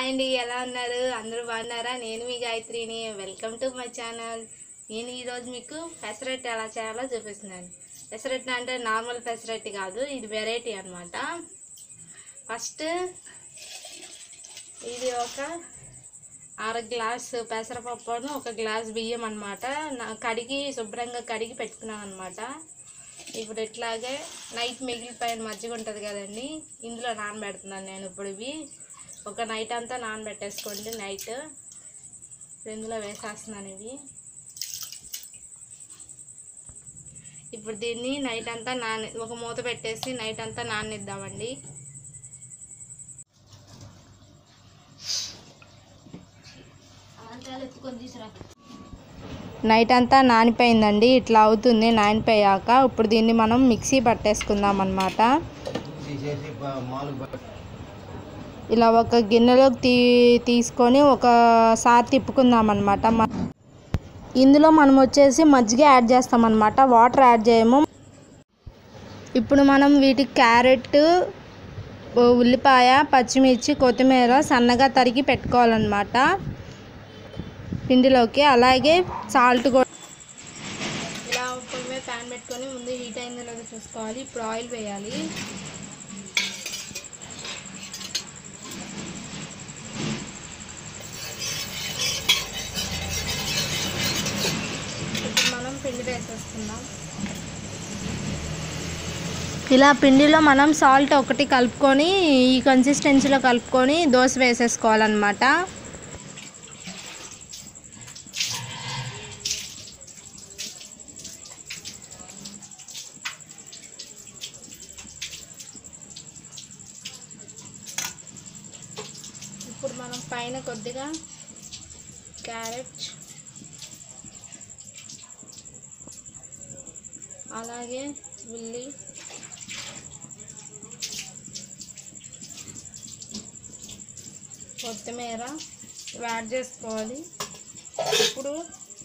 hi అండి ఎలా ఉన్నారు అందరూ బాగున్నారా నేను మీ గాయత్రిని వెల్కమ్ టు మై ఛానల్ నేను ఈరోజు మీకు పెసరట్టు ఎలా చేయాలో చూపిస్తున్నాను పెసరట్టు అంటే నార్మల్ పెసరట్టు కాదు ఇది వెరైటీ అన్నమాట ఫస్ట్ ఇది ఒక అర గ్లాస్ పెసరపప్పును ఒక గ్లాస్ బియ్యం అనమాట కడిగి శుభ్రంగా కడిగి పెట్టుకున్నాను అనమాట ఇప్పుడు ఇట్లాగే నైట్ మిగిలిపోయిన మజ్జిగ ఉంటుంది కదండి ఇందులో నానబెడుతున్నాను నేను ఇప్పుడు ఇవి ఒక నైట్ అంతా నానబెట్టేసుకోండి నైట్ ఇప్పుడు ఇందులో వేసేస్తున్నాను ఇవి ఇప్పుడు దీన్ని నైట్ అంతా నాన ఒక మూత పెట్టేసి నైట్ అంతా నాననిద్దామండి నైట్ అంతా నానిపోయిందండి ఇట్లా అవుతుంది నానిపోయాక ఇప్పుడు దీన్ని మనం మిక్సీ పట్టేసుకుందాం అనమాట తీసేసి బ- మాలు బ- ఇలా ఒక గిన్నెలోకి తీ తీసుకొని ఒకసారి తిప్పుకుందాం అనమాట ఇందులో మనం వచ్చేసి మజ్జిగ యాడ్ చేస్తాం అనమాట వాటర్ యాడ్ చేయము ఇప్పుడు మనం వీటికి క్యారెట్ ఉల్లిపాయ పచ్చిమిర్చి కొత్తిమీర సన్నగా తరిగి పెట్టుకోవాలన్నమాట పిండిలోకి అలాగే సాల్ట్ కూడా ఇలా పొయ్యి మీద ప్యాన్ పెట్టుకొని ముందు హీట్ అయిందో లేదో చూసుకోవాలి ఇప్పుడు ఆయిల్ వేయాలి ఇప్పుడు మనం పిండి వేసేసుకుందాం ఇలా పిండిలో మనం సాల్ట్ ఒకటి కలుపుకొని ఈ కన్సిస్టెన్సీలో కలుపుకొని దోశ వేసేసుకోవాలన్నమాట ఇప్పుడు మనం పైన కొద్దిగా క్యారెట్ అలాగే ఉల్లి కొత్తిమీర ఇవి యాడ్ చేసుకోవాలి ఇప్పుడు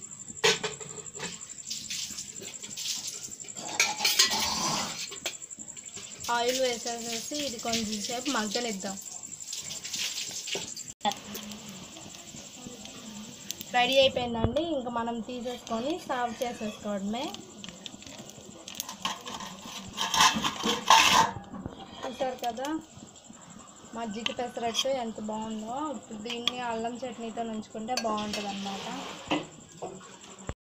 ఆయిల్ వేసేసేసి ఇది కొంచెం సేపు మగ్గనిద్దాం రెడీ అయిపోయిందండి ఇంకా మనం తీసేసుకొని సర్వ్ చేసేసుకోవడమే చూసారు కదా మజ్జిగ పెసరట్టు ఎంత బాగుందో ఇప్పుడు దీన్ని అల్లం చట్నీతో నుంచుకుంటే బాగుంటుంది అనమాట